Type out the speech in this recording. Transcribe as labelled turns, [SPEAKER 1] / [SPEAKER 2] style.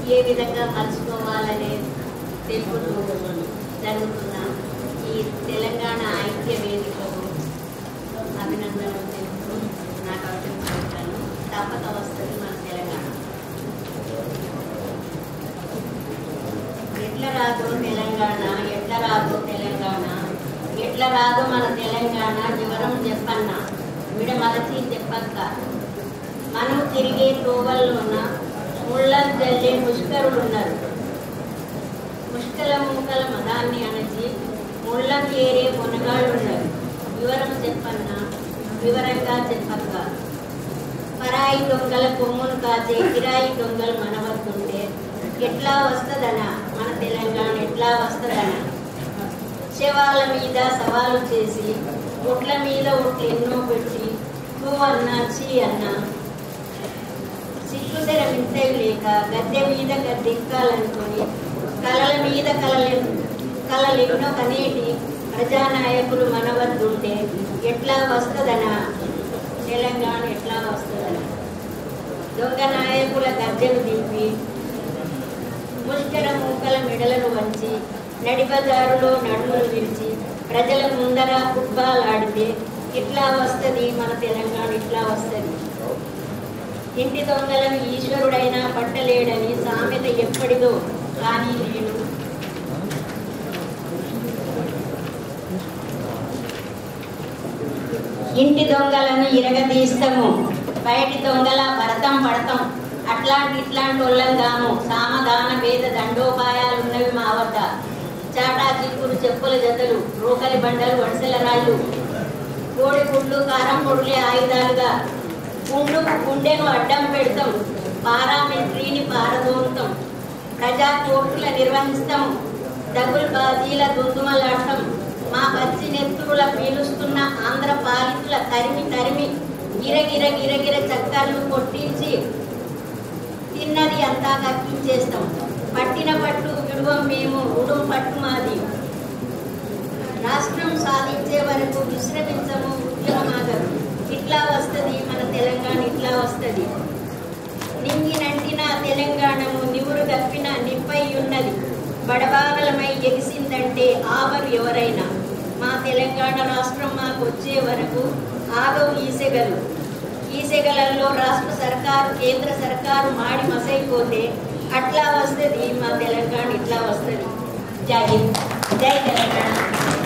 [SPEAKER 1] ఏ విధంగా మలుచుకోవాలనే తెలుపుతూ జరుగుతున్న ఈ తెలంగాణ ఐక్య వేదికకు అభినందనలు తెలుపుతూ నాకు అవసరం తప్పక వస్తుంది మన తెలంగాణ ఎట్లా రాదు తెలంగాణ ఎట్లా రాదు తెలంగాణ ఎట్లా రాదు మన తెలంగాణ వివరం చెప్పన్న విడమలచి చెప్పక్క మనం తిరిగే త్రోవల్లోన ముళ్ళం జల్లే ముష్కరులు ఉన్నారు ముష్కల ముక్కల మదాన్ని అణచి ముళ్ళం ఏరే మునగాళ్ళు ఉన్నారు వివరం చెప్పన్న వివరంగా చెప్పక్క పరాయి దొంగల కొమ్మును కాచే కిరాయి దొంగలు మన వద్దుంటే ఎట్లా వస్తదనా మన తెలంగాణ ఎట్లా వస్తదనా శవాల మీద సవాలు చేసి ఒట్ల మీద ఒట్లు ఎన్నో పెట్టి తూ అన్నా చీ అన్నా సిగ్గుదెర వింతవి లేక గద్దె మీద గద్దెక్కాలనుకొని కలల మీద కలలు కలలెన్నో కనేటి ప్రజానాయకులు మన వద్దుంటే ఎట్లా వస్తదనా తెలంగాణ ఎట్లా వస్తుందని దొంగ నాయకుల గజ్జలు దింపి ముష్కర మూకల మెడలను వంచి నడిబజారులో నడుములు విరిచి ప్రజల ముందర ఫుట్బాల్ ఆడితే ఇట్లా వస్తుంది మన తెలంగాణ ఇట్లా వస్తుంది ఇంటి దొంగలను ఈశ్వరుడైనా పట్టలేడని సామెత ఎప్పటిదో కానీ నేను ఇంటి దొంగలను ఇరగదీస్తాము బయటి దొంగల భరతం పడతాం అట్లాంటి ఇట్లాంటి వాళ్ళంగాము సామగాన వేద దండోపాయాలు ఉన్నవి మా వద్ద చాటా చిక్కుడు చెప్పుల జతలు రోకలి బండలు వడిసెల రాళ్ళు కోడి గుడ్లు కారం పొడులే ఆయుధాలుగా గుండు గుండెను అడ్డం పెడతాం పారామిలిటరీని పారదోలుతాం ప్రజా కోర్టుల నిర్వహిస్తాం డబుల్ బాజీల దుందుమలాడతాం మా పచ్చి నెత్తురుల పీలుస్తున్న ఆంధ్ర పాలితుల తరిమి తరిమి గిరగిర గిరగిర చక్కర్లు కొట్టించి తిన్నది అంతా కక్కించేస్తాం పట్టిన పట్టు విడువం మేము ఉడుం పట్టు మాది రాష్ట్రం సాధించే వరకు విశ్రమించము ఉద్యమాగరు ఇట్లా వస్తది మన తెలంగాణ ఇట్లా వస్తది నింగినంటిన తెలంగాణము నివురు గప్పిన నిప్పై ఉన్నది బడబాగలమై ఎగిసిందంటే ఆవరు ఎవరైనా మా తెలంగాణ రాష్ట్రం మాకు వచ్చే వరకు ఆగవు ఈసెగలు ఈసెగలలో రాష్ట్ర సర్కారు కేంద్ర సర్కారు మాడి మసైపోతే అట్లా వస్తుంది మా తెలంగాణ ఇట్లా వస్తుంది జై హింద్ జై తెలంగాణ